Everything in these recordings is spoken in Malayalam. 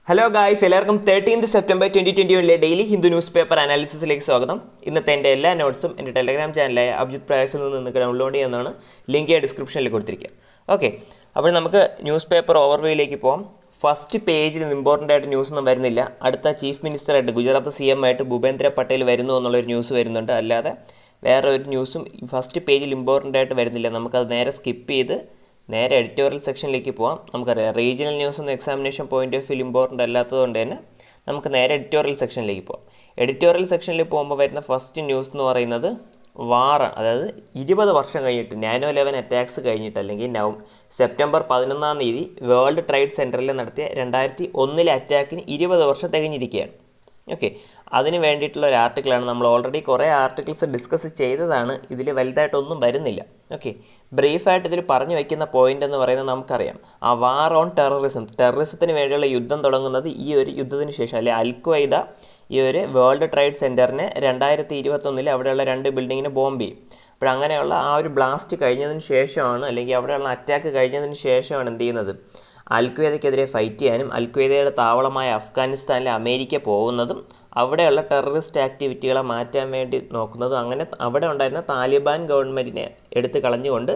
ഹലോ ഗായ്സ് എല്ലാവർക്കും തേർട്ടീൻത് സെപ്റ്റംബർ ട്വൻറ്റി ട്വൻറ്റി വണ്ണിലെ ഡെയിലി ഹിന്ദു ന്യൂസ് പേപ്പർ അനാലിസിസിലേക്ക് സ്വാഗതം ഇന്നത്തെ എൻ്റെ എല്ലാ നോട്ട്സും എൻ്റെ ടെലഗ്രാം ചാനലായ അഭിജിത് പ്രയാസിൽ നിന്ന് നിങ്ങൾക്ക് ഡൗൺലോഡ് ചെയ്യുന്നതാണ് ലിങ്ക് ഞാൻ ഡിസ്ക്രിപ്ഷനിൽ കൊടുത്തിരിക്കുക ഓക്കെ അപ്പോൾ നമുക്ക് ന്യൂസ് പേപ്പർ ഓവർവ്യൂയിലേക്ക് പോകാം ഫസ്റ്റ് പേജിൽ ഇമ്പോർട്ടൻ്റ് ആയിട്ട് ന്യൂസ് ഒന്നും വരുന്നില്ല അടുത്ത ചീഫ് മിനിസ്റ്ററായിട്ട് ഗുജറാത്ത് സി എം ആയിട്ട് ഭൂപേന്ദ്ര പട്ടേൽ വരുന്നു എന്നുള്ളൊരു ന്യൂസ് വരുന്നുണ്ട് അല്ലാതെ വേറെ ഒരു ന്യൂസും ഫസ്റ്റ് പേജിൽ ഇമ്പോർട്ടൻ്റ് ആയിട്ട് വരുന്നില്ല നമുക്കത് നേരെ സ്കിപ്പ് ചെയ്ത് നേരെ എഡിറ്റോറിയൽ സെക്ഷനിലേക്ക് പോകാം നമുക്കറിയാം റീജിയണൽ ന്യൂസ് ഒന്നും examination point of view important അല്ലാത്തതുകൊണ്ട് തന്നെ നമുക്ക് നേരെ എഡിറ്റോറിയൽ സെക്ഷനിലേക്ക് പോകാം എഡിറ്റോറിയൽ സെക്ഷനിൽ പോകുമ്പോൾ വരുന്ന ഫസ്റ്റ് ന്യൂസ് എന്ന് പറയുന്നത് വാറാണ് അതായത് ഇരുപത് വർഷം കഴിഞ്ഞിട്ട് നാനോ ലെവൻ അറ്റാക്സ് കഴിഞ്ഞിട്ട് അല്ലെങ്കിൽ നവ സെപ്റ്റംബർ പതിനൊന്നാം തീയതി വേൾഡ് ട്രേഡ് സെൻറ്ററിൽ നടത്തിയ രണ്ടായിരത്തി ഒന്നിലെ അറ്റാക്കിന് ഇരുപത് വർഷം തികഞ്ഞിരിക്കുകയാണ് ഓക്കെ അതിന് വേണ്ടിയിട്ടുള്ള ഒരു ആർട്ടിക്കിളാണ് നമ്മൾ ഓൾറെഡി കുറേ ആർട്ടിക്കിൾസ് ഡിസ്കസ് ചെയ്തതാണ് ഇതിൽ വലുതായിട്ടൊന്നും വരുന്നില്ല ഓക്കെ ബ്രീഫായിട്ട് ഇതിൽ പറഞ്ഞു വയ്ക്കുന്ന പോയിന്റ് എന്ന് പറയുന്നത് നമുക്കറിയാം ആ വാർ ഓൺ ടെററിസം ടെററിസത്തിന് വേണ്ടിയുള്ള യുദ്ധം തുടങ്ങുന്നത് ഈ ഒരു യുദ്ധത്തിന് ശേഷം അല്ലെ അൽക്വയ്ദ ഈ ഒരു വേൾഡ് ട്രേഡ് സെൻറ്ററിനെ രണ്ടായിരത്തി ഇരുപത്തൊന്നിൽ അവിടെയുള്ള രണ്ട് ബിൽഡിങ്ങിന് ബോംബ് ചെയ്യും അപ്പോൾ അങ്ങനെയുള്ള ആ ഒരു ബ്ലാസ്റ്റ് കഴിഞ്ഞതിന് ശേഷമാണ് അല്ലെങ്കിൽ അവിടെയുള്ള അറ്റാക്ക് കഴിഞ്ഞതിന് ശേഷമാണ് എന്ത് ചെയ്യുന്നത് അൽക്വേദയ്ക്കെതിരെ ഫൈറ്റ് ചെയ്യാനും അൽക്വേദയുടെ താവളമായ അഫ്ഗാനിസ്ഥാനിലെ അമേരിക്ക പോകുന്നതും അവിടെയുള്ള ടെററിസ്റ്റ് ആക്ടിവിറ്റികളെ മാറ്റാൻ വേണ്ടി നോക്കുന്നതും അങ്ങനെ അവിടെ ഉണ്ടായിരുന്ന താലിബാൻ ഗവൺമെൻറ്റിനെ എടുത്ത് കളഞ്ഞുകൊണ്ട്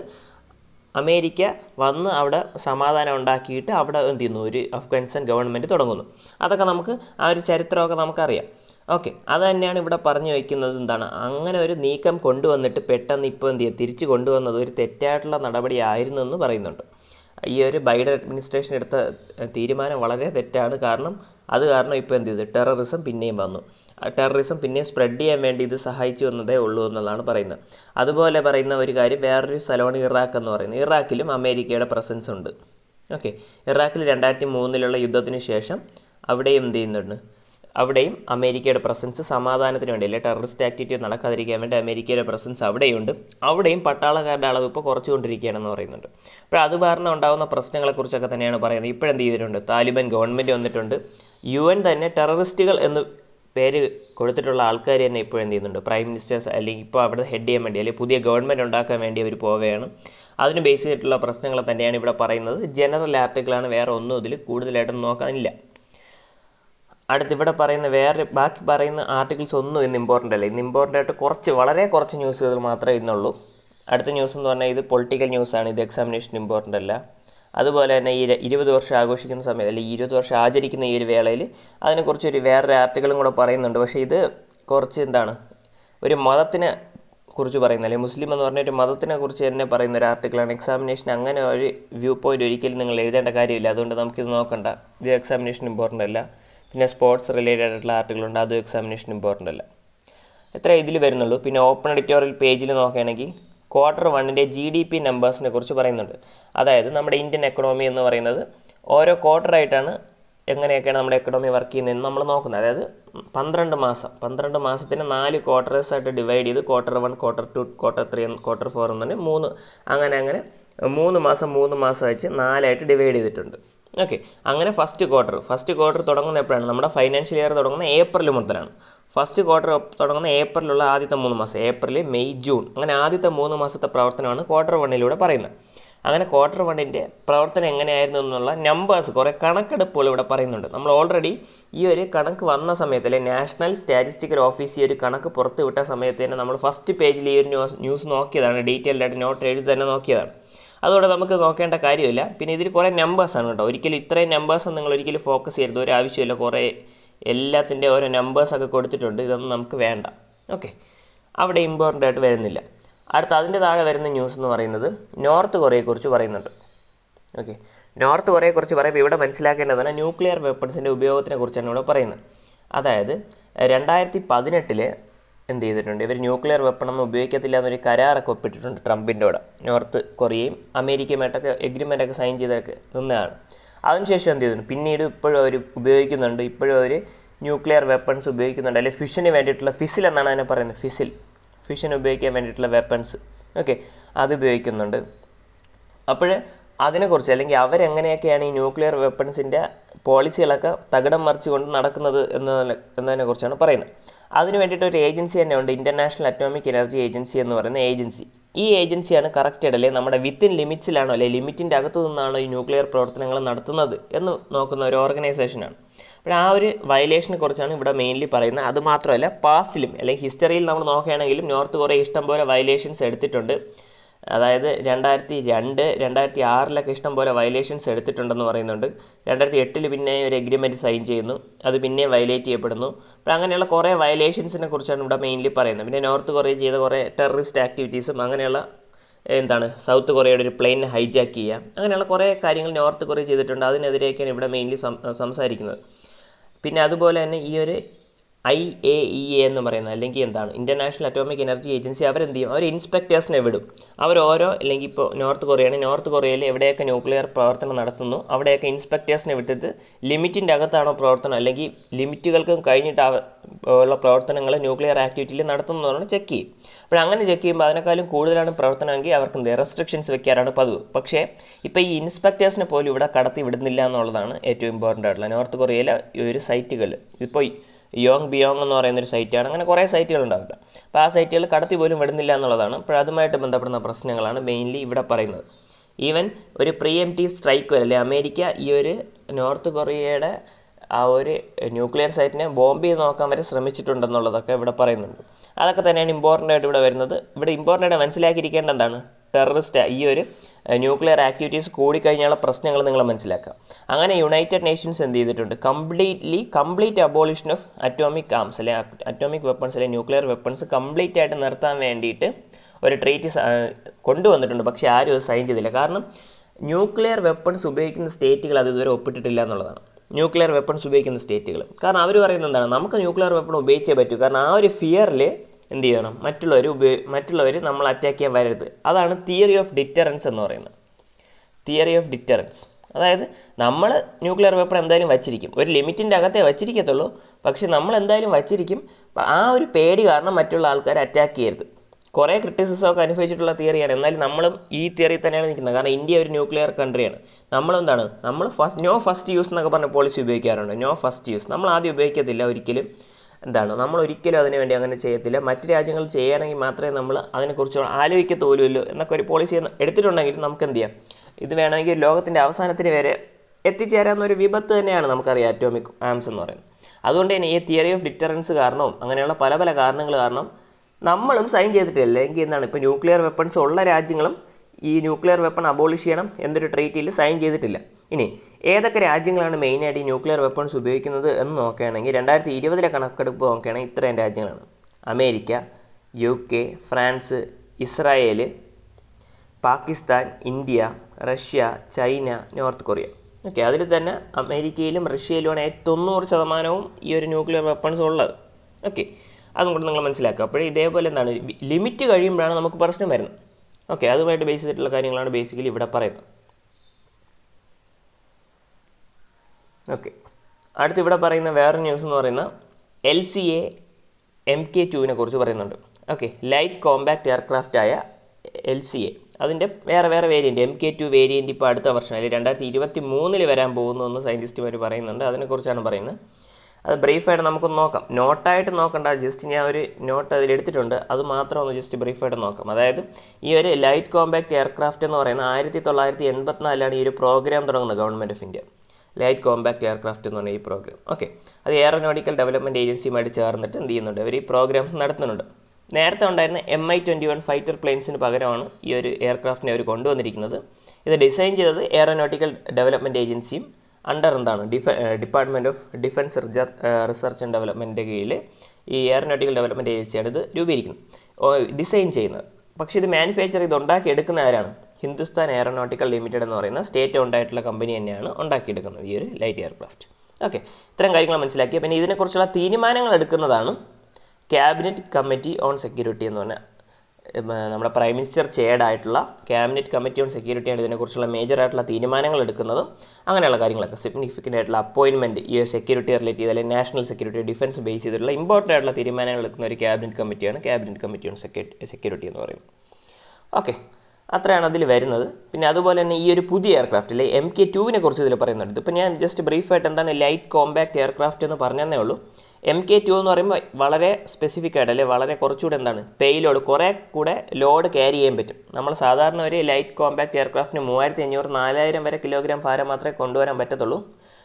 അമേരിക്ക വന്ന് അവിടെ സമാധാനം ഉണ്ടാക്കിയിട്ട് അവിടെ എന്ത് ചെയ്യുന്നു ഒരു അഫ്ഗാനിസ്ഥാൻ ഗവൺമെൻറ് തുടങ്ങുന്നു അതൊക്കെ നമുക്ക് ആ ഒരു ചരിത്രമൊക്കെ നമുക്കറിയാം ഓക്കെ അത് തന്നെയാണ് ഇവിടെ പറഞ്ഞു വയ്ക്കുന്നത് എന്താണ് അങ്ങനെ ഒരു നീക്കം കൊണ്ടുവന്നിട്ട് പെട്ടെന്ന് ഇപ്പോൾ എന്ത് ചെയ്യുക തിരിച്ചു കൊണ്ടുവന്നത് ഒരു തെറ്റായിട്ടുള്ള നടപടിയായിരുന്നു എന്ന് പറയുന്നുണ്ട് ഈ ഒരു ബൈഡൻ അഡ്മിനിസ്ട്രേഷൻ എടുത്ത തീരുമാനം വളരെ തെറ്റാണ് കാരണം അത് കാരണം ഇപ്പോൾ എന്ത് ചെയ്തു ടെററിസം പിന്നെയും വന്നു ടെററിസം പിന്നെയും സ്പ്രെഡ് ചെയ്യാൻ വേണ്ടി ഇത് സഹായിച്ചു എന്നതേ ഉള്ളൂ എന്നുള്ളതാണ് പറയുന്നത് അതുപോലെ പറയുന്ന ഒരു കാര്യം വേറൊരു സ്ഥലമാണ് ഇറാഖ് എന്ന് പറയുന്നത് ഇറാഖിലും അമേരിക്കയുടെ പ്രസൻസ് ഉണ്ട് ഓക്കെ ഇറാഖിൽ രണ്ടായിരത്തി മൂന്നിലുള്ള യുദ്ധത്തിന് ശേഷം അവിടെയും എന്ത് ചെയ്യുന്നുണ്ട് അവിടെയും അമേരിക്കയുടെ പ്രസൻസ് സമാധാനത്തിന് വേണ്ടി അല്ലെ ടെററിസ്റ്റ് ആക്ടിവിറ്റി നടക്കാതിരിക്കാൻ വേണ്ടി അമേരിക്കയുടെ പ്രസൻസ് അവിടെയുണ്ട് അവിടെയും പട്ടാളക്കാരുടെ അളവ് ഇപ്പോൾ കുറച്ചുകൊണ്ടിരിക്കുകയാണെന്ന് പറയുന്നുണ്ട് അപ്പോൾ അത് കാരണം ഉണ്ടാകുന്ന പ്രശ്നങ്ങളെക്കുറിച്ചൊക്കെ തന്നെയാണ് പറയുന്നത് ഇപ്പോഴെന്ത് ചെയ്തിട്ടുണ്ട് താലിബാൻ ഗവൺമെൻറ് വന്നിട്ടുണ്ട് യു എൻ തന്നെ ടെററിസ്റ്റുകൾ എന്ന് പേര് കൊടുത്തിട്ടുള്ള ആൾക്കാർ തന്നെ ഇപ്പോൾ എന്ത് ചെയ്യുന്നുണ്ട് പ്രൈം മിനിസ്റ്റേഴ്സ് അല്ലെങ്കിൽ ഇപ്പോൾ അവിടെ ഹെഡ് ചെയ്യാൻ വേണ്ടി അല്ലെങ്കിൽ പുതിയ ഗവൺമെൻറ് ഉണ്ടാക്കാൻ വേണ്ടി അവർ പോവുകയാണ് അതിന് ബേസ് ചെയ്തിട്ടുള്ള പ്രശ്നങ്ങൾ തന്നെയാണ് ഇവിടെ പറയുന്നത് ജനറൽ ആർട്ടിക്കിളാണ് വേറെ ഒന്നും ഇതിൽ കൂടുതലായിട്ടൊന്നും നോക്കാനില്ല അടുത്ത് ഇവിടെ പറയുന്ന വേറെ ബാക്കി പറയുന്ന ആർട്ടിക്കിൾസ് ഒന്നും ഇന്ന് ഇമ്പോർട്ടൻ്റ് അല്ല ഇന്ന് ഇമ്പോർട്ടൻ്റ് ആയിട്ട് കുറച്ച് വളരെ കുറച്ച് ന്യൂസുകൾ മാത്രമേ ഇന്നുള്ളൂ അടുത്ത ന്യൂസ് എന്ന് പറഞ്ഞാൽ ഇത് പൊളിറ്റിക്കൽ ന്യൂസാണ് ഇത് എക്സാമിനേഷൻ ഇമ്പോർട്ടൻ്റ് അല്ല അതുപോലെ തന്നെ ഈ ഇരുപത് വർഷം ആഘോഷിക്കുന്ന സമയത്ത് അല്ലെങ്കിൽ ഇരുപത് വർഷം ആചരിക്കുന്ന ഈ ഒരു വേളയിൽ അതിനെക്കുറിച്ച് ഒരു വേറൊരു ആർട്ടിക്കിളും കൂടെ പറയുന്നുണ്ട് പക്ഷേ ഇത് കുറച്ച് എന്താണ് ഒരു മതത്തിനെ കുറിച്ച് പറയുന്നത് അല്ലെങ്കിൽ മുസ്ലിം എന്ന് പറഞ്ഞ ഒരു മതത്തിനെ കുറിച്ച് തന്നെ പറയുന്ന ഒരു ആർട്ടിക്കിളാണ് എക്സാമിനേഷൻ അങ്ങനെ ഒരു വ്യൂ പോയിന്റ് ഒരിക്കലും നിങ്ങൾ എഴുതേണ്ട കാര്യമില്ല അതുകൊണ്ട് നമുക്കിത് നോക്കണ്ട ഇത് എക്സാമിനേഷൻ ഇമ്പോർട്ടൻ്റ് അല്ല പിന്നെ സ്പോർട്സ് റിലേറ്റഡ് ആയിട്ടുള്ള ആർട്ടിക്കിളുണ്ട് അതും എക്സാമിനേഷൻ ഇമ്പോർട്ടൻ്റ് അല്ല എത്ര ഇതിൽ വരുന്നുള്ളൂ പിന്നെ ഓപ്പൺ എഡിറ്റോറിയൽ പേജിൽ നോക്കുകയാണെങ്കിൽ ക്വാർട്ടർ വണ്ണിൻ്റെ ജി ഡി പി നമ്പേഴ്സിനെ കുറിച്ച് പറയുന്നുണ്ട് അതായത് നമ്മുടെ ഇന്ത്യൻ എക്കണോമി എന്ന് പറയുന്നത് ഓരോ ക്വാർട്ടറായിട്ടാണ് എങ്ങനെയൊക്കെയാണ് നമ്മുടെ എക്കണോമി വർക്ക് ചെയ്യുന്നതെന്ന് നമ്മൾ നോക്കുന്നത് അതായത് പന്ത്രണ്ട് മാസം പന്ത്രണ്ട് മാസത്തിന് നാല് ക്വാർട്ടേഴ്സ് ആയിട്ട് ഡിവൈഡ് ചെയ്ത് quarter one quarter two quarter three quarter four എന്ന് പറഞ്ഞ് മൂന്ന് അങ്ങനെ അങ്ങനെ മൂന്ന് മാസം മൂന്ന് മാസം വെച്ച് നാലായിട്ട് ഡിവൈഡ് ചെയ്തിട്ടുണ്ട് ഓക്കെ അങ്ങനെ ഫസ്റ്റ് ക്വാർട്ടർ ഫസ്റ്റ് ക്വാർട്ടർ തുടങ്ങുന്ന എപ്പോഴാണ് നമ്മുടെ ഫൈനാൻഷ്യൽ ഇയർ തുടങ്ങുന്ന ഏപ്രിൽ മുതലാണ് ഫസ്റ്റ് ക്വാർട്ടർ തുടങ്ങുന്ന ഏപ്രിലുള്ള ആദ്യത്തെ മൂന്ന് മാസം ഏപ്രിൽ മെയ് ജൂൺ അങ്ങനെ ആദ്യത്തെ മൂന്ന് മാസത്തെ പ്രവർത്തനമാണ് ക്വാർട്ടർ വണ്ണിലൂടെ പറയുന്നത് അങ്ങനെ ക്വാർട്ടർ വണ്ണിൻ്റെ പ്രവർത്തനം എങ്ങനെയായിരുന്നു എന്നുള്ള നമ്പേഴ്സ് കുറേ കണക്കെടുപ്പുകൾ ഇവിടെ പറയുന്നുണ്ട് നമ്മൾ ഓൾറെഡി ഈ ഒരു കണക്ക് വന്ന സമയത്ത് അല്ലെ നാഷണൽ സ്റ്റാറ്റിസ്റ്റിക്കൽ ഓഫീസ് ഈ ഒരു കണക്ക് പുറത്ത് വിട്ട സമയത്ത് തന്നെ നമ്മൾ ഫസ്റ്റ് പേജിൽ ഈ ഒരു ന്യൂസ് ന്യൂസ് നോക്കിയതാണ് ഡീറ്റെയിൽഡ് ആയിട്ട് നോട്ട് എഴുതി തന്നെ നോക്കിയതാണ് അതുകൊണ്ട് നമുക്ക് നോക്കേണ്ട കാര്യമില്ല പിന്നെ ഇതിൽ കുറേ നമ്പേഴ്സാണ് കേട്ടോ ഒരിക്കലും ഇത്രയും നമ്പേഴ്സ് നിങ്ങൾ ഒരിക്കലും ഫോക്കസ് ചെയ്യരുത് ഒരു ആവശ്യമില്ല കുറേ എല്ലാത്തിൻ്റെ ഓരോ നമ്പേഴ്സൊക്കെ കൊടുത്തിട്ടുണ്ട് ഇതൊന്നും നമുക്ക് വേണ്ട ഓക്കെ അവിടെ ഇമ്പോർട്ടൻ്റ് ആയിട്ട് വരുന്നില്ല അടുത്ത അതിൻ്റെ താഴെ വരുന്ന ന്യൂസ് എന്ന് പറയുന്നത് നോർത്ത് കൊറിയയെക്കുറിച്ച് പറയുന്നുണ്ട് ഓക്കെ നോർത്ത് കൊറിയയെക്കുറിച്ച് പറയുമ്പോൾ ഇവിടെ മനസ്സിലാക്കേണ്ടതാണ് ന്യൂക്ലിയർ വെപ്പൺസിൻ്റെ ഉപയോഗത്തിനെ കുറിച്ചാണ് ഇവിടെ പറയുന്നത് അതായത് രണ്ടായിരത്തി പതിനെട്ടില് എന്ത് ചെയ്തിട്ടുണ്ട് ഇവർ ന്യൂക്ലിയർ വെപ്പണൊന്നും ഉപയോഗിക്കത്തില്ല എന്നൊരു കരാറൊക്കെ ഒപ്പിട്ടിട്ടുണ്ട് ട്രംപിൻ്റെ കൂടെ നോർത്ത് കൊറിയയും അമേരിക്കയുമായിട്ടൊക്കെ എഗ്രിമെൻ്റ് ഒക്കെ സൈൻ ചെയ്തൊക്കെ നിന്നതാണ് അതിനുശേഷം എന്ത് ചെയ്തിട്ടുണ്ട് പിന്നീട് ഇപ്പോഴും അവർ ഉപയോഗിക്കുന്നുണ്ട് ഇപ്പോഴും അവർ ന്യൂക്ലിയർ വെപ്പൺസ് ഉപയോഗിക്കുന്നുണ്ട് അല്ലെങ്കിൽ ഫിഷിന് വേണ്ടിയിട്ടുള്ള ഫിസിൽ എന്നാണ് അതിനെ പറയുന്നത് ഫിസിൽ ഫിഷിന് ഉപയോഗിക്കാൻ വേണ്ടിയിട്ടുള്ള വെപ്പൺസ് ഓക്കെ അത് ഉപയോഗിക്കുന്നുണ്ട് അപ്പോൾ അതിനെക്കുറിച്ച് അല്ലെങ്കിൽ അവരെങ്ങനെയൊക്കെയാണ് ഈ ന്യൂക്ലിയർ വെപ്പൺസിൻ്റെ പോളിസികളൊക്കെ തകിടം മറിച്ചുകൊണ്ട് നടക്കുന്നത് എന്നതിനെ എന്നതിനെക്കുറിച്ചാണ് പറയുന്നത് അതിന് വേണ്ടിയിട്ട് ഒരു ഏജൻസി തന്നെ ഉണ്ട് ഇൻ്റർനാഷണൽ അറ്റോമിക് എനർജി ഏജൻസി എന്ന് പറയുന്ന ഏജൻസി ഈ ഏജൻസിയാണ് കറക്റ്റ് അല്ലേ നമ്മുടെ വിത്തിൻ ലിമിറ്റ്സിലാണോ അല്ലെ ലിമിറ്റിൻ്റെ അകത്തു നിന്നാണോ ഈ ന്യൂക്ലിയർ പ്രവർത്തനങ്ങൾ നടത്തുന്നത് എന്ന് നോക്കുന്ന ഒരു ഓർഗനൈസേഷനാണ് അപ്പോൾ ആ ഒരു വയലേഷനെ കുറിച്ചാണ് ഇവിടെ മെയിൻലി പറയുന്നത് അത് മാത്രമല്ല പാസ്റ്റിലും അല്ലെങ്കിൽ ഹിസ്റ്ററിയിൽ നമ്മൾ നോക്കുകയാണെങ്കിലും നോർത്ത് കൊറിയ ഇഷ്ടംപോലെ വയലേഷൻസ് എടുത്തിട്ടുണ്ട് അതായത് രണ്ടായിരത്തി രണ്ട് രണ്ടായിരത്തി ആറിലൊക്കെ ഇഷ്ടം പോലെ വയലേഷൻസ് എടുത്തിട്ടുണ്ടെന്ന് പറയുന്നുണ്ട് രണ്ടായിരത്തി എട്ടിൽ പിന്നെ ഒരു എഗ്രിമെൻറ്റ് സൈൻ ചെയ്യുന്നു അത് പിന്നെയും വയലേറ്റ് ചെയ്യപ്പെടുന്നു അപ്പോൾ അങ്ങനെയുള്ള കുറേ വയലേഷൻസിനെ കുറിച്ചാണ് ഇവിടെ മെയിൻലി പറയുന്നത് പിന്നെ നോർത്ത് കൊറിയ ചെയ്ത കുറേ ടെററിസ്റ്റ് ആക്ടിവിറ്റീസും അങ്ങനെയുള്ള എന്താണ് സൗത്ത് കൊറിയയുടെ ഒരു പ്ലെയിൻ ഹൈജാക്ക് ചെയ്യുക അങ്ങനെയുള്ള കുറേ കാര്യങ്ങൾ നോർത്ത് കൊറിയ ചെയ്തിട്ടുണ്ട് അതിനെതിരെയൊക്കെയാണ് ഇവിടെ മെയിൻലി സംസാരിക്കുന്നത് പിന്നെ അതുപോലെ തന്നെ ഈ ഒരു ഐ എ ഇ എ എന്ന് പറയുന്നത് അല്ലെങ്കിൽ എന്താണ് ഇൻ്റർനാഷണൽ അറ്റോമിക് എനർജി ഏജൻസി അവരെന്ത് ചെയ്യും അവർ ഇൻസ്പെക്ടേഴ്സിനെ വിടും അവർ ഓരോ അല്ലെങ്കിൽ ഇപ്പോൾ നോർത്ത് കൊറിയയാണ് നോർത്ത് കൊറിയയിൽ എവിടെയൊക്കെ ന്യൂക്ലിയർ പ്രവർത്തനം നടത്തുന്നു അവിടെയൊക്കെ ഇൻസ്പെക്ടേഴ്സിനെ വിട്ടിട്ട് ലിമിറ്റിൻ്റെ അകത്താണോ പ്രവർത്തനം അല്ലെങ്കിൽ ലിമിറ്റുകൾക്കും കഴിഞ്ഞിട്ട് അവ- ഉള്ള പ്രവർത്തനങ്ങൾ ന്യൂക്ലിയർ ആക്ടിവിറ്റിയിൽ നടത്തുന്നതാണ് ചെക്ക് ചെയ്യും അപ്പോൾ അങ്ങനെ ചെക്ക് ചെയ്യുമ്പോൾ അതിനേക്കാളും കൂടുതലാണ് പ്രവർത്തനമെങ്കിൽ അവർക്ക് എന്ത് റെസ്ട്രിക്ഷൻസ് വെക്കാറാണ് പതിവ് പക്ഷേ ഇപ്പോൾ ഈ ഇൻസ്പെക്ടേഴ്സിനെ പോലും ഇവിടെ കടത്തി വിടുന്നില്ല എന്നുള്ളതാണ് ഏറ്റവും ഇമ്പോർട്ടൻ്റ് ആയിട്ടുള്ള നോർത്ത് കൊറിയയിലെ ഈ ഒരു സൈറ്റുകൾ ഇപ്പോൾ യോങ് ബിയോങ് എന്ന് പറയുന്ന ഒരു സൈറ്റാണ് അങ്ങനെ കുറേ സൈറ്റുകൾ ഉണ്ടാവില്ല അപ്പോൾ ആ സൈറ്റുകൾ കടത്തി പോലും വിടുന്നില്ല എന്നുള്ളതാണ് അപ്പോൾ അതുമായിട്ട് ബന്ധപ്പെടുന്ന പ്രശ്നങ്ങളാണ് മെയിൻലി ഇവിടെ പറയുന്നത് ഈവൻ ഒരു പ്രീ എം ടി സ്ട്രൈക്ക് വരെ അല്ലെ അമേരിക്ക ഈ ഒരു നോർത്ത് കൊറിയയുടെ ആ ഒരു ന്യൂക്ലിയർ സൈറ്റിനെ ബോംബ് ചെയ്ത് നോക്കാൻ വരെ ശ്രമിച്ചിട്ടുണ്ടെന്നുള്ളതൊക്കെ ഇവിടെ പറയുന്നുണ്ട് അതൊക്കെ തന്നെയാണ് ഇമ്പോർട്ടൻ്റ് ആയിട്ട് ഇവിടെ വരുന്നത് ഇവിടെ ഇമ്പോർട്ടൻ്റ് ആയിട്ട് മനസ്സിലാക്കിയിരിക്കേണ്ട എന്താണ് ടെററിസ്റ്റ് ഈ ഒരു ന്യൂക്ലിയർ ആക്ടിവിറ്റീസ് കൂടിക്കഴിഞ്ഞാലുള്ള പ്രശ്നങ്ങൾ നിങ്ങൾ മനസ്സിലാക്കുക അങ്ങനെ യുണൈറ്റഡ് നേഷൻസ് എന്ത് ചെയ്തിട്ടുണ്ട് completely complete abolition of atomic arms അല്ലെ അറ്റോമിക് വെപ്പൺസ് അല്ലെ ന്യൂക്ലിയർ വെപ്പൺസ് കംപ്ലീറ്റ് ആയിട്ട് നിർത്താൻ വേണ്ടിയിട്ട് ഒരു ട്രീറ്റ് കൊണ്ടുവന്നിട്ടുണ്ട് പക്ഷേ ആരും അത് സൈൻ ചെയ്തില്ല കാരണം ന്യൂക്ലിയർ വെപ്പൺസ് ഉപയോഗിക്കുന്ന സ്റ്റേറ്റുകൾ അത് ഇതുവരെ ഒപ്പിട്ടിട്ടില്ല എന്നുള്ളതാണ് ന്യൂക്ലിയർ വെപ്പൺസ് ഉപയോഗിക്കുന്ന സ്റ്റേറ്റുകൾ കാരണം അവർ പറയുന്നത് എന്താണ് നമുക്ക് ന്യൂക്ലിയർ വെപ്പൺ ഉപയോഗിച്ചേ പറ്റൂ കാരണം ആ ഒരു ഫിയറിൽ എന്ത് ചെയ്യണം മറ്റുള്ളവർ ഉപയോഗി മറ്റുള്ളവർ നമ്മൾ അറ്റാക്ക് ചെയ്യാൻ വരരുത് അതാണ് തിയറി ഓഫ് ഡിറ്ററൻസ് എന്ന് പറയുന്നത് തിയറി ഓഫ് ഡിറ്ററൻസ് അതായത് നമ്മൾ ന്യൂക്ലിയർ വെപ്പൺ എന്തായാലും വച്ചിരിക്കും ഒരു ലിമിറ്റിൻ്റെ അകത്തേ വച്ചിരിക്കത്തുള്ളൂ പക്ഷെ നമ്മൾ എന്തായാലും വച്ചിരിക്കും അപ്പം ആ ഒരു പേടി കാരണം മറ്റുള്ള ആൾക്കാരെ അറ്റാക്ക് ചെയ്യരുത് കുറേ ക്രിറ്റിസിസം ഒക്കെ അനുഭവിച്ചിട്ടുള്ള തിയറിയാണ് എന്നാലും നമ്മളും ഈ തിയറി തന്നെയാണ് നിൽക്കുന്നത് കാരണം ഇന്ത്യ ഒരു ന്യൂക്ലിയർ കൺട്രിയാണ് നമ്മളെന്താണ് നമ്മൾ ഫസ്റ്റ് നോ ഫസ്റ്റ് യൂസ് എന്നൊക്കെ പറഞ്ഞ പോളിസി ഉപയോഗിക്കാറുണ്ട് നോ ഫസ്റ്റ് യൂസ് നമ്മൾ ആദ്യം ഉപയോഗിക്കത്തില്ല ഒരിക്കലും എന്താണ് നമ്മൾ ഒരിക്കലും അതിനു വേണ്ടി അങ്ങനെ ചെയ്യത്തില്ല മറ്റ് രാജ്യങ്ങൾ ചെയ്യണമെങ്കിൽ മാത്രമേ നമ്മൾ അതിനെക്കുറിച്ച് ആലോചിക്കത്തോലുമല്ലോ എന്നൊക്കെ ഒരു പോളിസി എടുത്തിട്ടുണ്ടെങ്കിൽ നമുക്ക് എന്ത് ചെയ്യാം ഇത് വേണമെങ്കിൽ ലോകത്തിൻ്റെ അവസാനത്തിന് വരെ എത്തിച്ചേരാവുന്ന ഒരു വിപത്ത് തന്നെയാണ് നമുക്കറിയാം അറ്റോമിക് ആംസ് എന്ന് പറയുന്നത് അതുകൊണ്ട് തന്നെ ഈ തിയറി ഓഫ് ഡിറ്ററൻസ് കാരണവും അങ്ങനെയുള്ള പല പല കാരണങ്ങൾ കാരണം നമ്മളും സൈൻ ചെയ്തിട്ടില്ല എങ്കിൽ എന്താണ് ഇപ്പോൾ ന്യൂക്ലിയർ വെപ്പൺസ് ഉള്ള രാജ്യങ്ങളും ഈ ന്യൂക്ലിയർ വെപ്പൺ അബോളിഷ് ചെയ്യണം എന്നൊരു ട്രീറ്റിയിൽ സൈൻ ചെയ്തിട്ടില്ല ഇനി ഏതൊക്കെ രാജ്യങ്ങളാണ് മെയിനായിട്ട് ഈ ന്യൂക്ലിയർ വെപ്പൺസ് ഉപയോഗിക്കുന്നത് എന്ന് നോക്കുകയാണെങ്കിൽ രണ്ടായിരത്തി ഇരുപതിലെ കണക്കെടുപ്പ് നോക്കുകയാണെങ്കിൽ ഇത്രയും രാജ്യങ്ങളാണ് America U K France Israel Pakistan India Russia China North Korea okay അതിൽ തന്നെ അമേരിക്കയിലും റഷ്യയിലുമാണ് തൊണ്ണൂറ് ശതമാനവും ഈ ഒരു ന്യൂക്ലിയർ വെപ്പൺസ് ഉള്ളത് ഓക്കെ അതും കൂടെ നിങ്ങൾ മനസ്സിലാക്കുക അപ്പോഴേ ഇതേപോലെ എന്താണ് ലിമിറ്റ് കഴിയുമ്പോഴാണ് നമുക്ക് പ്രശ്നം വരുന്നത് ഓക്കെ അതുമായിട്ട് ബേസ് ചെയ്തിട്ടുള്ള കാര്യങ്ങളാണ് ബേസിക്കലി ഇവിടെ പറയുന്നത് ഓക്കെ അടുത്ത് ഇവിടെ പറയുന്ന വേറെ ന്യൂസ് എന്ന് പറയുന്ന L C A M K ടുവിനെ കുറിച്ച് പറയുന്നുണ്ട് ഓക്കെ ലൈറ്റ് കോമ്പാക്ട് എയർക്രാഫ്റ്റ് ആയ എൽ സി എ അതിൻ്റെ വേറെ വേറെ variant M K two variant ഇപ്പോൾ അടുത്ത വർഷം അല്ലെങ്കിൽ രണ്ടായിരത്തി ഇരുപത്തി മൂന്നിൽ വരാൻ പോകുന്നു എന്ന് സയൻറ്റിസ്റ്റുമാർ പറയുന്നുണ്ട് അതിനെക്കുറിച്ചാണ് പറയുന്നത് അത് ബ്രീഫായിട്ട് നമുക്കൊന്ന് നോക്കാം നോട്ടായിട്ട് നോക്കണ്ട ജസ്റ്റ് ഞാൻ ഒരു നോട്ട് അതിൽ എടുത്തിട്ടുണ്ട് അത് മാത്രം ഒന്ന് ജസ്റ്റ് ബ്രീഫായിട്ട് നോക്കാം അതായത് ഈ ഒരു ലൈറ്റ് കോമ്പാക്ട് എയർക്രാഫ്റ്റ് എന്ന് പറയുന്ന ആയിരത്തി തൊള്ളായിരത്തി എൺപത്തിനാലിലാണ് ഈ ഒരു പ്രോഗ്രാം തുടങ്ങുന്നത് government of India light compact aircraft എന്ന് പറഞ്ഞ ഈ പ്രോഗ്രാം ഓക്കെ അത് എയറോനോട്ടിക്കൽ ഡെവലപ്മെൻറ്റ് ഏജൻസിയുമായിട്ട് ചേർന്നിട്ട് എന്ത് ചെയ്യുന്നുണ്ട് അവർ ഈ പ്രോഗ്രാം നടത്തുന്നുണ്ട് നേരത്തെ ഉണ്ടായിരുന്ന M I twenty one fighter പ്ലെയിൻസിന് പകരമാണ് ഈ ഒരു എയർക്രാഫ്റ്റിനെ അവർ കൊണ്ടുവന്നിരിക്കുന്നത് ഇത് ഡിസൈൻ ചെയ്തത് എയറോനോട്ടിക്കൽ ഡെവലപ്മെൻറ്റ് ഏജൻസിയും അണ്ടർ എന്താണ് ഡിഫ department of defence research and ഡെവലപ്മെൻറ്റിൻ്റെ കീഴിൽ ഈ എയറോനോട്ടിക്കൽ ഡെവലപ്മെൻറ്റ് ഏജൻസിയാണ് ഇത് രൂപീകരിക്കുന്നത് ഡിസൈൻ ചെയ്യുന്നത് പക്ഷേ ഇത് മാനുഫാക്ചർ ചെയ്ത് ഉണ്ടാക്കി എടുക്കുന്ന ആരാണ് ഹിന്ദുസ്ഥാൻ എയറോനോട്ടിക്കൽ ലിമിറ്റഡ് എന്ന് പറയുന്ന സ്റ്റേറ്റ് ഓൺഡ് ആയിട്ടുള്ള കമ്പനി തന്നെയാണ് ഉണ്ടാക്കിയെടുക്കുന്നത് ഈ ഒരു ലൈറ്റ് എയർക്രാഫ്റ്റ് ഓക്കെ ഇത്തരം കാര്യങ്ങൾ മനസ്സിലാക്കി പിന്നെ ഇതിനെക്കുറിച്ചുള്ള തീരുമാനങ്ങൾ എടുക്കുന്നതാണ് ക്യാബിനറ്റ് കമ്മിറ്റി ഓൺ സെക്യൂരിറ്റി എന്ന് പറഞ്ഞാൽ നമ്മുടെ പ്രൈം മിനിസ്റ്റർ ചെയർഡ് ആയിട്ടുള്ള ക്യാബിനറ്റ് കമ്മിറ്റി ഓൺ സെക്യൂരിറ്റിയാണ് ഇതിനെക്കുറിച്ചുള്ള മേജർ ആയിട്ടുള്ള തീരുമാനങ്ങൾ എടുക്കുന്നതും അങ്ങനെയുള്ള കാര്യങ്ങളൊക്കെ സിഗ്നിഫിക്കൻ്റ് ആയിട്ടുള്ള അപ്പോയിൻമെൻറ്റ് ഈ സെക്യൂരിറ്റി റിലേറ്റ് ചെയ്ത് അല്ലെങ്കിൽ നാഷണൽ സെക്യൂരിറ്റി ഡിഫൻസ് ബേസ് ചെയ്തിട്ടുള്ള ഇമ്പോർട്ടൻ്റ് ആയിട്ടുള്ള തീരുമാനങ്ങൾ എടുക്കുന്ന ഒരു ക്യാബിനറ്റ് കമ്മിറ്റിയാണ് ക്യാബിനറ്റ് കമ്മിറ്റി ഓൺ സെക്യൂരിറ്റി എന്ന് പറയുന്നത് ഓക്കെ അത്രയാണ് അതിൽ വരുന്നത് പിന്നെ അതുപോലെ തന്നെ ഈ ഒരു പുതിയ എയർക്രാഫ്റ്റ് അല്ലെ എം കെ ടുവിനെ കുറിച്ച് ഇതിൽ പറയുന്നുണ്ട് ഇപ്പോൾ ഞാൻ ജസ്റ്റ് ബ്രീഫായിട്ട് എന്താണ് ലൈറ്റ് കോമ്പാക്ട് എയർക്രാഫ്റ്റ് എന്ന് പറഞ്ഞതേ ഉള്ളൂ എം കെ ടു എന്ന് പറയുമ്പോൾ വളരെ സ്പെസിഫിക് ആയിട്ട് അല്ലെങ്കിൽ വളരെ കുറച്ചുകൂടെ എന്താണ് പേയിലോഡ് കുറേ കൂടെ ലോഡ് ക്യാരി ചെയ്യാൻ പറ്റും നമ്മൾ സാധാരണ ഒരു ലൈറ്റ് കോമ്പാക്ട് എയർക്രാഫ്റ്റിന് മൂവായിരത്തി അഞ്ഞൂറ് നാലായിരം വരെ കിലോഗ്രാം ഭാരം മാത്രമേ കൊണ്ടുവരാൻ പറ്റത്തുള്ളൂ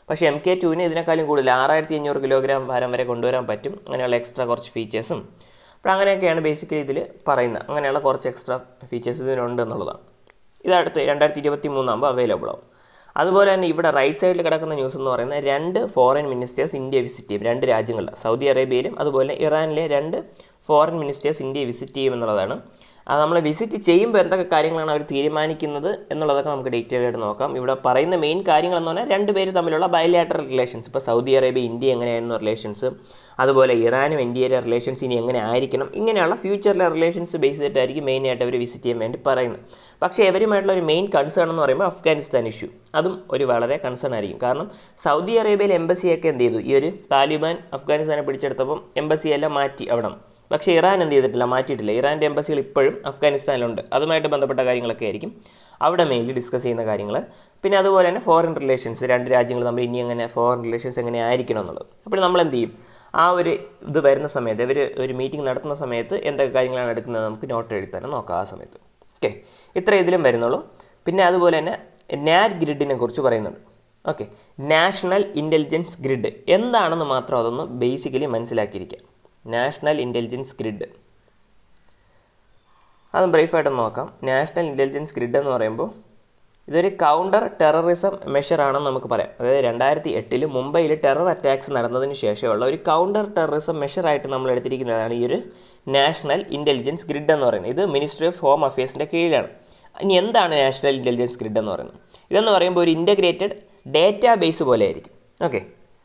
പക്ഷേ എം കെ ടുവിന് ഇതിനേക്കാളും കൂടുതൽ ആറായിരത്തി അഞ്ഞൂറ് കിലോഗ്രാം ഭാരം വരെ കൊണ്ടുവരാൻ പറ്റും അങ്ങനെയുള്ള എക്സ്ട്രാ കുറച്ച് ഫീച്ചേഴ്സും അപ്പോൾ അങ്ങനെയൊക്കെയാണ് ബേസിക്കലി ഇതിൽ പറയുന്നത് അങ്ങനെയുള്ള കുറച്ച് എക്സ്ട്രാ ഫീച്ചേഴ്സ് ഇതിനുണ്ട് എന്നുള്ളതാണ് ഇത് അടുത്ത് രണ്ടായിരത്തി ഇരുപത്തി മൂന്നാകുമ്പോൾ അവൈലബിൾ ആവും അതുപോലെ തന്നെ ഇവിടെ റൈറ്റ് സൈഡിൽ കിടക്കുന്ന ന്യൂസ് എന്ന് പറയുന്നത് രണ്ട് ഫോറിൻ മിനിസ്റ്റേഴ്സ് ഇന്ത്യ വിസിറ്റ് ചെയ്യും രണ്ട് രാജ്യങ്ങളിൽ സൗദി അറേബ്യയിലും അതുപോലെ ഇറാനിലെ രണ്ട് ഫോറിൻ മിനിസ്റ്റേഴ്സ് ഇന്ത്യ വിസിറ്റ് ചെയ്യും എന്നുള്ളതാണ് അത് നമ്മൾ വിസിറ്റ് ചെയ്യുമ്പോൾ എന്തൊക്കെ കാര്യങ്ങളാണ് അവർ തീരുമാനിക്കുന്നത് എന്നുള്ളതൊക്കെ നമുക്ക് ഡീറ്റെയിൽ ആയിട്ട് നോക്കാം ഇവിടെ പറയുന്ന മെയിൻ കാര്യങ്ങൾ എന്ന് പറഞ്ഞാൽ രണ്ട് പേര് തമ്മിലുള്ള ബയലാറ്ററൽ റിലേഷൻസ് ഇപ്പോൾ സൗദി അറേബ്യ ഇന്ത്യ എങ്ങനെയായിരുന്നു റിലേഷൻസ് അതുപോലെ ഇറാനും ഇന്ത്യയിലെ റിലേഷൻസ് ഇനി എങ്ങനെ ആയിരിക്കണം ഇങ്ങനെയുള്ള ഫ്യൂച്ചറിലെ റിലേഷൻസ് ബേസ് ചെയ്തിട്ടായിരിക്കും മെയിനായിട്ട് അവർ വിസിറ്റ് ചെയ്യാൻ വേണ്ടി പറയുന്നത് പക്ഷേ ഇവരുമായിട്ടുള്ള ഒരു മെയിൻ കൺസേൺ എന്ന് പറയുമ്പോൾ അഫ്ഗാനിസ്ഥാൻ ഇഷ്യൂ അതും ഒരു വളരെ കൺസേൺ ആയിരിക്കും കാരണം സൗദി അറേബ്യയിലെ എംബസിയൊക്കെ എന്ത് ചെയ്തു ഈ ഒരു താലിബാൻ അഫ്ഗാനിസ്ഥാനെ പിടിച്ചെടുത്തപ്പം എംബസിയെല്ലാം മാറ്റി അവിടെ നിന്ന് പക്ഷേ ഇറാൻ എന്ത് ചെയ്തിട്ടില്ല മാറ്റിയിട്ടില്ല ഇറാൻ്റെ എംബസികൾ ഇപ്പോഴും അഫ്ഗാനിസ്ഥാനിലുണ്ട് അതുമായിട്ട് ബന്ധപ്പെട്ട കാര്യങ്ങളൊക്കെ ആയിരിക്കും അവിടെ മെയിൻലി ഡിസ്കസ് ചെയ്യുന്ന കാര്യങ്ങൾ പിന്നെ അതുപോലെ തന്നെ ഫോറിൻ റിലേഷൻസ് രണ്ട് രാജ്യങ്ങൾ തമ്മിൽ ഇനി എങ്ങനെ ഫോറിൻ റിലേഷൻസ് എങ്ങനെ ആയിരിക്കണം എന്നുള്ളത് അപ്പോൾ നമ്മൾ എന്ത് ചെയ്യും ആ ഒരു ഇത് വരുന്ന സമയത്ത് ഇവർ ഒരു മീറ്റിംഗ് നടത്തുന്ന സമയത്ത് എന്തൊക്കെ കാര്യങ്ങളാണ് എടുക്കുന്നത് നമുക്ക് നോട്ട് എഴുതാനും നോക്കാം ആ സമയത്ത് ഓക്കെ ഇത്ര ഇതിലും വരുന്നുള്ളൂ പിന്നെ അതുപോലെ തന്നെ നാറ്റ് ഗ്രിഡിനെ കുറിച്ച് പറയുന്നുണ്ട് ഓക്കെ നാഷണൽ ഇൻ്റലിജൻസ് ഗ്രിഡ് എന്താണെന്ന് മാത്രം അതൊന്ന് ബേസിക്കലി മനസ്സിലാക്കിയിരിക്കുക നാഷണൽ ഇൻ്റലിജൻസ് ഗ്രിഡ് അത് ബ്രീഫായിട്ട് നോക്കാം നാഷണൽ ഇൻ്റലിജൻസ് ഗ്രിഡ് എന്ന് പറയുമ്പോൾ ഇതൊരു കൗണ്ടർ ടെററിസം മെഷർ ആണെന്ന് നമുക്ക് പറയാം അതായത് രണ്ടായിരത്തി എട്ടിൽ മുംബൈയിൽ ടെറർ അറ്റാക്സ് നടന്നതിന് ശേഷമുള്ള ഒരു കൗണ്ടർ ടെററിസം മെഷറായിട്ട് നമ്മൾ എടുത്തിരിക്കുന്നതാണ് ഈ ഒരു നാഷണൽ ഇൻ്റലിജൻസ് ഗ്രിഡ് എന്ന് പറയുന്നത് ഇത് മിനിസ്ട്രി ഓഫ് ഹോം അഫയേഴ്സിൻ്റെ കീഴിലാണ് ഇനി എന്താണ് നാഷണൽ ഇൻ്റലിജൻസ് ഗ്രിഡ് എന്ന് പറയുന്നത് ഇതെന്ന് പറയുമ്പോൾ ഒരു ഇൻ്റഗ്രേറ്റഡ് ഡേറ്റാ ബേസ് പോലെ ആയിരിക്കും ഓക്കെ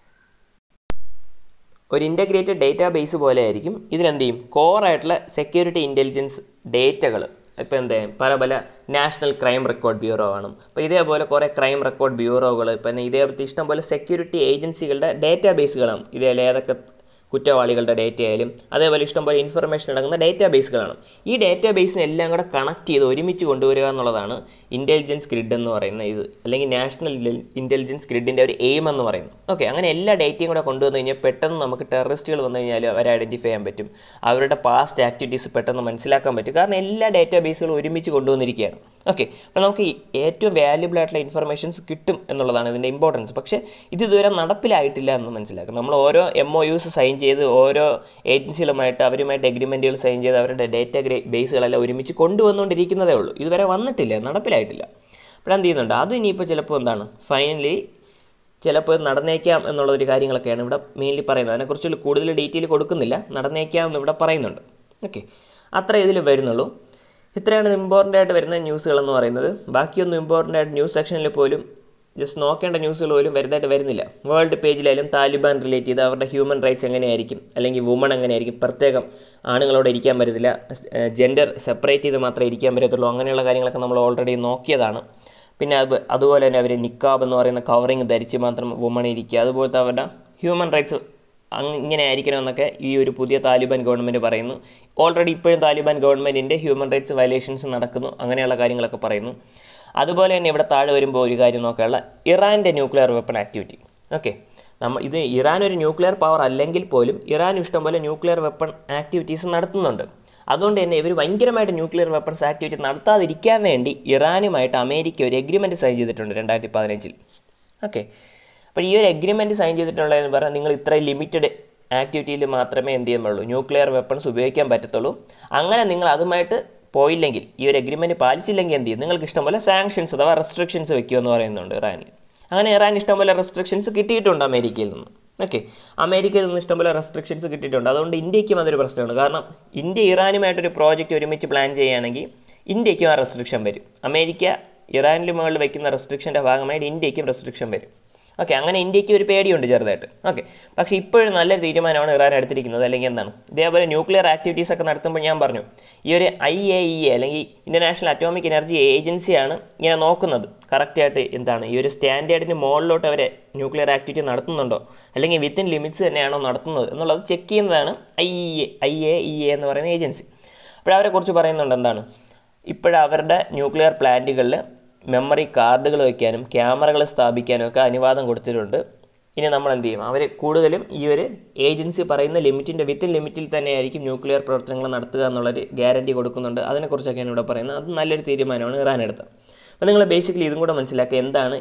ഒരു ഇൻ്റഗ്രേറ്റഡ് ഡേറ്റാ ബേസ് പോലെ ആയിരിക്കും ഇതിനെന്ത് ചെയ്യും കോർ ആയിട്ടുള്ള സെക്യൂരിറ്റി ഇൻ്റലിജൻസ് ഡേറ്റകൾ ഇപ്പോൾ എന്ത് പല പല നാഷണൽ ക്രൈം റെക്കോർഡ് ബ്യൂറോ കാണും അപ്പോൾ ഇതേപോലെ കുറേ ക്രൈം റെക്കോർഡ് ബ്യൂറോകൾ ഇപ്പം ഇതേപോലത്തെ ഇഷ്ടംപോലെ സെക്യൂരിറ്റി ഏജൻസികളുടെ ഡേറ്റാ ബേസുകളാണ് ഇതേപോലെ ഏതൊക്കെ കുറ്റവാളികളുടെ ഡേറ്റ ആയാലും അതേപോലെ ഇഷ്ടംപോലെ ഇൻഫർമേഷൻ അടങ്ങുന്ന ഡേറ്റാ ബേസുകളാണ് ഈ ഡേറ്റാ ബേസിനെ എല്ലാം കൂടെ കണക്ട് ചെയ്ത് ഒരുമിച്ച് കൊണ്ടുവരിക എന്നുള്ളതാണ് ഇൻ്റലിജൻസ് ഗ്രിഡ് എന്ന് പറയുന്ന ഇത് അല്ലെങ്കിൽ നാഷണൽ ഇൻ്റലിജൻസ് ഗ്രിഡിൻ്റെ ഒരു എയിം എന്ന് പറയുന്നത് ഓക്കെ അങ്ങനെ എല്ലാ ഡേറ്റയും കൂടെ കൊണ്ടുവന്നു കഴിഞ്ഞാൽ പെട്ടെന്ന് നമുക്ക് ടെററിസ്റ്റുകൾ വന്നു കഴിഞ്ഞാൽ അവരെ ഐഡൻറ്റിഫൈ ചെയ്യാൻ പറ്റും അവരുടെ പാസ്റ്റ് ആക്ടിവിറ്റീസ് പെട്ടെന്ന് മനസ്സിലാക്കാൻ പറ്റും കാരണം എല്ലാ ഡേറ്റാ ബേസുകളും ഒരുമിച്ച് കൊണ്ടുവന്നിരിക്കുകയാണ് ഓക്കെ അപ്പോൾ നമുക്ക് ഈ ഏറ്റവും വാല്യുബിൾ ആയിട്ടുള്ള ഇൻഫർമേഷൻസ് കിട്ടും എന്നുള്ളതാണ് ഇതിൻ്റെ ഇമ്പോർട്ടൻസ് പക്ഷേ ഇത് ഇതുവരെ നടപ്പിലായിട്ടില്ല എന്ന് മനസ്സിലാക്കും നമ്മൾ ഓരോ എം ഒ യൂസ് സൈൻ ചെയ്ത് ഓരോ ഏജൻസികളുമായിട്ട് അവരുമായിട്ട് എഗ്രിമെൻറ്റുകൾ സൈൻ ചെയ്ത് അവരുടെ ഡേറ്റ ബേസുകളെല്ലാം ഒരുമിച്ച് കൊണ്ടുവന്നുകൊണ്ടിരിക്കുന്നതേ ഉള്ളൂ ഇതുവരെ വന്നിട്ടില്ല നടപ്പിലായിട്ടില്ല അപ്പോൾ എന്ത് ചെയ്യുന്നുണ്ട് അത് ഇനിയിപ്പോൾ ചിലപ്പോൾ എന്താണ് ഫൈനലി ചിലപ്പോൾ നടന്നേക്കാം എന്നുള്ളൊരു കാര്യങ്ങളൊക്കെയാണ് ഇവിടെ മെയിൻലി പറയുന്നത് അതിനെക്കുറിച്ച് കൂടുതൽ ഡീറ്റെയിൽ കൊടുക്കുന്നില്ല നടന്നേക്കാം എന്ന് ഇവിടെ പറയുന്നുണ്ട് ഓക്കെ അത്ര ഇതിൽ വരുന്നുള്ളൂ ഇത്രയാണ് ഇമ്പോർട്ടൻ്റ് ആയിട്ട് വരുന്ന ന്യൂസുകൾ എന്ന് പറയുന്നത് ബാക്കിയൊന്നും ഇമ്പോർട്ടൻ്റ് ആയിട്ട് ന്യൂസ് സെക്ഷനിൽ പോലും ജസ്റ്റ് നോക്കേണ്ട ന്യൂസുകൾ പോലും വലുതായിട്ട് വരുന്നില്ല വേൾഡ് പേജിലായാലും താലിബാൻ റിലേറ്റ് ചെയ്ത് അവരുടെ ഹ്യൂമൻ റൈറ്റ്സ് എങ്ങനെയായിരിക്കും അല്ലെങ്കിൽ വുമൺ എങ്ങനെയായിരിക്കും പ്രത്യേകം ആണുങ്ങളോട് ഇരിക്കാൻ പറ്റത്തില്ല ജെൻഡർ സെപ്പറേറ്റ് ചെയ്ത് മാത്രമേ ഇരിക്കാൻ പറ്റത്തുള്ളൂ അങ്ങനെയുള്ള കാര്യങ്ങളൊക്കെ നമ്മൾ ഓൾറെഡി നോക്കിയതാണ് പിന്നെ അത് അതുപോലെ തന്നെ അവർ നിക്കാബ് എന്ന് പറയുന്ന കവറിങ് ധരിച്ച് മാത്രം വുമൺ ഇരിക്കുക അതുപോലത്തെ അവരുടെ ഹ്യൂമൻ റൈറ്റ്സ് അങ്ങ് ഇങ്ങനെ ആയിരിക്കണം എന്നൊക്കെ ഈ ഒരു പുതിയ താലിബാൻ ഗവൺമെൻറ് പറയുന്നു ഓൾറെഡി ഇപ്പോഴും താലിബാൻ ഗവൺമെൻറ്റിൻ്റെ ഹ്യൂമൻ റൈറ്റ്സ് വയലേഷൻസ് നടക്കുന്നു അങ്ങനെയുള്ള കാര്യങ്ങളൊക്കെ പറയുന്നു അതുപോലെ തന്നെ ഇവിടെ താഴെ വരുമ്പോൾ ഒരു കാര്യം നോക്കാനുള്ള ഇറാൻ്റെ ന്യൂക്ലിയർ വെപ്പൺ ആക്ടിവിറ്റി ഓക്കെ നമ്മൾ ഇത് ഇറാൻ ഒരു ന്യൂക്ലിയർ പവർ അല്ലെങ്കിൽ പോലും ഇറാൻ ഇഷ്ടംപോലെ ന്യൂക്ലിയർ വെപ്പൺ ആക്ടിവിറ്റീസ് നടത്തുന്നുണ്ട് അതുകൊണ്ട് തന്നെ ഇവർ ഭയങ്കരമായിട്ട് ന്യൂക്ലിയർ വെപ്പൺസ് ആക്ടിവിറ്റി നടത്താതിരിക്കാൻ വേണ്ടി ഇറാനുമായിട്ട് അമേരിക്ക ഒരു എഗ്രിമെൻറ്റ് സൈൻ ചെയ്തിട്ടുണ്ട് രണ്ടായിരത്തി പതിനഞ്ചിൽ ഓക്കെ അപ്പോൾ ഈ ഒരു എഗ്രിമെൻറ്റ് സൈൻ ചെയ്തിട്ടുള്ളതെന്ന് പറഞ്ഞാൽ നിങ്ങൾ ഇത്ര ലിമിറ്റഡ് ആക്ടിവിറ്റിയിൽ മാത്രമേ എന്ത് ചെയ്യാൻ പാടുള്ളൂ ന്യൂക്ലിയർ വെപ്പൺസ് ഉപയോഗിക്കാൻ പറ്റത്തുള്ളൂ അങ്ങനെ നിങ്ങൾ അതുമായിട്ട് പോയില്ലെങ്കിൽ ഈ ഒരു എഗ്രിമെൻറ്റ് പാലിച്ചില്ലെങ്കിൽ എന്ത് ചെയ്യും നിങ്ങൾക്ക് ഇഷ്ടംപോലെ സാങ്ഷൻസ് അഥവാ റെസ്ട്രിക്ഷൻസ് വെക്കുമെന്ന് പറയുന്നുണ്ട് ഇറാനിൽ അങ്ങനെ ഇറാൻ ഇഷ്ടംപോലെ റെസ്ട്രിക്ഷൻസ് കിട്ടിയിട്ടുണ്ട് അമേരിക്കയിൽ നിന്ന് ഓക്കെ അമേരിക്കയിൽ നിന്ന് ഇഷ്ടംപോലെ റെസ്ട്രിക്ഷൻസ് കിട്ടിയിട്ടുണ്ട് അതുകൊണ്ട് ഇന്ത്യക്കും അതൊരു പ്രശ്നമാണ് കാരണം ഇന്ത്യ ഇറാനുമായിട്ടൊരു പ്രോജക്റ്റ് ഒരുമിച്ച് പ്ലാൻ ചെയ്യുകയാണെങ്കിൽ ഇന്ത്യക്കും ആ റെസ്ട്രിക്ഷൻ വരും അമേരിക്ക ഇറാനിൽ മുകളിൽ വയ്ക്കുന്ന റെസ്ട്രിക്ഷൻ്റെ ഭാഗമായിട്ട് ഇന്ത്യക്കും റെസ്ട്രിക്ഷൻ വരും ഓക്കെ അങ്ങനെ ഇന്ത്യക്ക് ഒരു പേടിയുണ്ട് ചെറുതായിട്ട് ഓക്കെ പക്ഷേ ഇപ്പോഴും നല്ലൊരു തീരുമാനമാണ് ഇറാൻ എടുത്തിരിക്കുന്നത് അല്ലെങ്കിൽ എന്താണ് ഇതേപോലെ ന്യൂക്ലിയർ ആക്ടിവിറ്റീസ് ഒക്കെ നടത്തുമ്പോൾ ഞാൻ പറഞ്ഞു ഈ ഒരു ഐ എ ഇ എ അല്ലെങ്കിൽ ഇൻ്റർനാഷണൽ അറ്റോമിക് എനർജി ഏജൻസിയാണ് ഇങ്ങനെ നോക്കുന്നത് കറക്റ്റായിട്ട് എന്താണ് ഈ ഒരു സ്റ്റാൻഡേർഡിന് മുകളിലോട്ട് അവരെ ന്യൂക്ലിയർ ആക്ടിവിറ്റി നടത്തുന്നുണ്ടോ അല്ലെങ്കിൽ വിത്തിൻ ലിമിറ്റ്സ് തന്നെയാണോ നടത്തുന്നത് എന്നുള്ളത് ചെക്ക് ചെയ്യുന്നതാണ് I E A I A E A എന്ന് പറയുന്ന ഏജൻസി അപ്പോൾ അവരെക്കുറിച്ച് പറയുന്നുണ്ട് എന്താണ് ഇപ്പോഴവരുടെ ന്യൂക്ലിയർ പ്ലാന്റുകളിൽ മെമ്മറി കാർഡുകൾ വയ്ക്കാനും ക്യാമറകൾ സ്ഥാപിക്കാനും ഒക്കെ അനുവാദം കൊടുത്തിട്ടുണ്ട് ഇനി നമ്മൾ എന്ത് ചെയ്യും അവർ കൂടുതലും ഈ ഒരു ഏജൻസി പറയുന്ന ലിമിറ്റിൻ്റെ വിത്തിൻ ലിമിറ്റിൽ തന്നെയായിരിക്കും ന്യൂക്ലിയർ പ്രവർത്തനങ്ങൾ നടത്തുക എന്നുള്ളൊരു ഗ്യാരണ്ടി കൊടുക്കുന്നുണ്ട് അതിനെക്കുറിച്ചൊക്കെയാണ് ഇവിടെ പറയുന്നത് അത് നല്ലൊരു തീരുമാനമാണ് ഇറാൻ എടുത്തത് അപ്പോൾ നിങ്ങൾ ബേസിക്കലി ഇതും കൂടെ മനസ്സിലാക്കുക എന്താണ്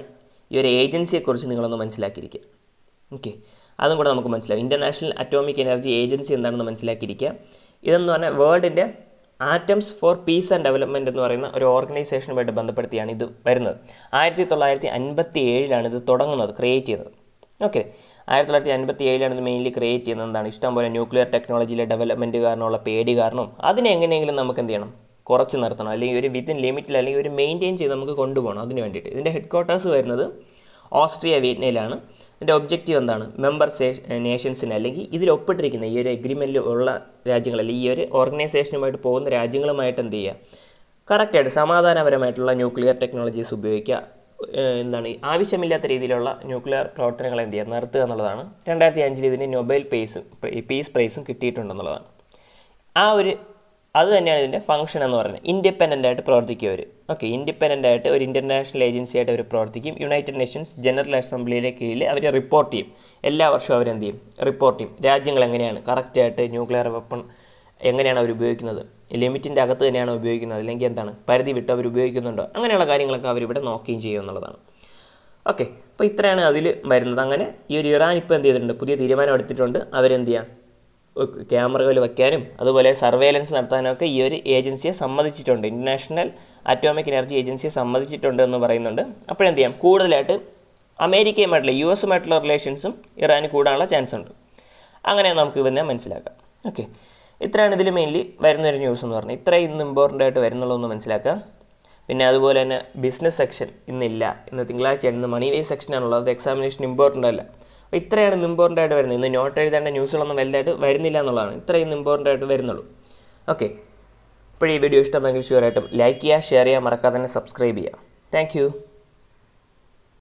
ഈ ഒരു ഏജൻസിയെക്കുറിച്ച് നിങ്ങളൊന്ന് മനസ്സിലാക്കിയിരിക്കുക ഓക്കെ അതും കൂടെ നമുക്ക് മനസ്സിലാവും ഇൻ്റർനാഷണൽ അറ്റോമിക് എനർജി ഏജൻസി എന്താണെന്ന് മനസ്സിലാക്കിയിരിക്കുക ഇതെന്ന് പറഞ്ഞാൽ വേൾഡിൻ്റെ atoms for peace and development എന്ന് പറയുന്ന ഒരു ഓർഗനൈസേഷനുമായിട്ട് ബന്ധപ്പെടുത്തിയാണ് ഇത് വരുന്നത് ആയിരത്തി തൊള്ളായിരത്തി അൻപത്തി ഏഴിലാണ് ഇത് തുടങ്ങുന്നത് ക്രിയേറ്റ് ചെയ്തത് ഓക്കെ ആയിരത്തി തൊള്ളായിരത്തി അൻപത്തി ഏഴിലാണ് ഇത് മെയിൻലി ക്രിയേറ്റ് ചെയ്യുന്നത് എന്താണ് ഇഷ്ടംപോലെ ന്യൂക്ലിയർ ടെക്നോളജിയിലെ ഡെവലപ്മെൻറ്റ് കാരണമുള്ള പേടി കാരണം അതിനെ എങ്ങനെയെങ്കിലും നമുക്ക് എന്ത് ചെയ്യണം കുറച്ച് നിർത്തണം അല്ലെങ്കിൽ ഒരു വിത്തിൻ ലിമിറ്റിൽ അല്ലെങ്കിൽ ഒരു മെയിൻറ്റെയിൻ ചെയ്ത് നമുക്ക് കൊണ്ടുപോകണം അതിന് വേണ്ടിയിട്ട് ഇതിൻ്റെ ഹെഡ് ക്വാർട്ടേഴ്സ് വരുന്നത് ഓസ്ട്രിയ വിയറ്റ്നയിലാണ് ഇതിൻ്റെ ഒബ്ജക്റ്റീവ് എന്താണ് മെമ്പർ നേഷൻസിന് അല്ലെങ്കിൽ ഇതിൽ ഒപ്പിട്ടിരിക്കുന്ന ഈ ഒരു എഗ്രിമെൻറ്റിൽ ഉള്ള രാജ്യങ്ങൾ അല്ലെങ്കിൽ ഈ ഒരു ഓർഗനൈസേഷനുമായിട്ട് പോകുന്ന രാജ്യങ്ങളുമായിട്ട് എന്ത് ചെയ്യുക കറക്റ്റായിട്ട് സമാധാനപരമായിട്ടുള്ള ന്യൂക്ലിയർ ടെക്നോളജീസ് ഉപയോഗിക്കുക ഏഹ് എന്താണ് ഈ ആവശ്യമില്ലാത്ത രീതിയിലുള്ള ന്യൂക്ലിയർ പ്രവർത്തനങ്ങൾ എന്ത് ചെയ്യുക നിർത്തുക എന്നുള്ളതാണ് രണ്ടായിരത്തി അഞ്ചിൽ ഇതിന് നൊബൈൽ പേസും പീസ് പ്രൈസും കിട്ടിയിട്ടുണ്ടെന്നുള്ളതാണ് ആ ഒരു അത് തന്നെയാണ് ഇതിൻ്റെ ഫംഗ്ഷൻ എന്ന് പറയുന്നത് ഇൻഡിപെൻഡൻ്റ് ആയിട്ട് പ്രവർത്തിക്കും അവർ ഓക്കെ ഇൻഡിപെൻഡൻ്റ് ആയിട്ട് ഒരു ഇൻ്റർനാഷണൽ ഏജൻസി ആയിട്ട് അവർ പ്രവർത്തിക്കും യുണൈറ്റഡ് നേഷൻസ് ജനറൽ അസംബ്ലിയിലെ കീഴിൽ അവർ റിപ്പോർട്ട് ചെയ്യും എല്ലാ വർഷവും അവരെന്ത് ചെയ്യും റിപ്പോർട്ട് ചെയ്യും രാജ്യങ്ങൾ എങ്ങനെയാണ് കറക്റ്റായിട്ട് ന്യൂക്ലിയർ വെപ്പൺ എങ്ങനെയാണ് അവർ ഉപയോഗിക്കുന്നത് ലിമിറ്റിൻ്റെ അകത്ത് തന്നെയാണ് ഉപയോഗിക്കുന്നത് അല്ലെങ്കിൽ എന്താണ് പരിധി വിട്ട് അവർ ഉപയോഗിക്കുന്നുണ്ടോ അങ്ങനെയുള്ള കാര്യങ്ങളൊക്കെ അവരിവിടെ നോക്കുകയും ചെയ്യും എന്നുള്ളതാണ് ഓക്കെ അപ്പോൾ ഇത്രയാണ് അതിൽ വരുന്നത് അങ്ങനെ ഈ ഒരു ഇറാൻ ഇപ്പോൾ എന്ത് ചെയ്തിട്ടുണ്ട് പുതിയ തീരുമാനം എടുത്തിട്ടുണ്ട് അവരെന്ത് ചെയ്യാം ക്യാമറകൾ വയ്ക്കാനും അതുപോലെ സർവേലൻസ് നടത്താനൊക്കെ ഈ ഒരു ഏജൻസിയെ സമ്മതിച്ചിട്ടുണ്ട് ഇൻ്റർനാഷണൽ അറ്റോമിക് എനർജി ഏജൻസിയെ സമ്മതിച്ചിട്ടുണ്ട് എന്ന് പറയുന്നുണ്ട് അപ്പോഴെന്ത് ചെയ്യാം കൂടുതലായിട്ട് അമേരിക്കയുമായിട്ടുള്ള യു എസുമായിട്ടുള്ള റിലേഷൻസും ഇറാന് കൂടാനുള്ള ചാൻസ് ഉണ്ട് അങ്ങനെ നമുക്ക് ഇതിനെ മനസ്സിലാക്കാം ഓക്കെ ഇത്രയാണ് ഇതിൽ മെയിൻലി വരുന്നൊരു ന്യൂസ് എന്ന് പറഞ്ഞാൽ ഇത്രയും ഇന്ന് ഇമ്പോർട്ടൻ്റ് ആയിട്ട് വരുന്നുള്ളൂ മനസ്സിലാക്കാം പിന്നെ അതുപോലെ തന്നെ ബിസിനസ് സെക്ഷൻ ഇന്നില്ല ഇന്ന് തിങ്കളാഴ്ചയാണ് ഇന്ന് മണി വേസ് സെക്ഷനാണുള്ളത് അത് എക്സാമിനേഷൻ ഇമ്പോർട്ടൻ്റ് അല്ല അപ്പോൾ ഇത്രയാണ് ഇന്ന് ഇമ്പോർട്ടൻ്റ് ആയിട്ട് വരുന്നത് ഇന്ന് നോട്ട് എഴുതേണ്ട ന്യൂസുകളൊന്നും വലുതായിട്ട് വരുന്നില്ല എന്നുള്ളതാണ് ഇത്രയും ഇന്ന് ഇമ്പോർട്ടൻ്റ് ആയിട്ട് വരുന്നുള്ളൂ ഓക്കെ ഇപ്പോൾ ഈ വീഡിയോ ഇഷ്ടമെങ്കിൽ ഷുവറായിട്ടും ലൈക്ക് ചെയ്യുക ഷെയർ ചെയ്യുക മറക്കാതെ തന്നെ സബ്സ്ക്രൈബ് ചെയ്യുക താങ്ക്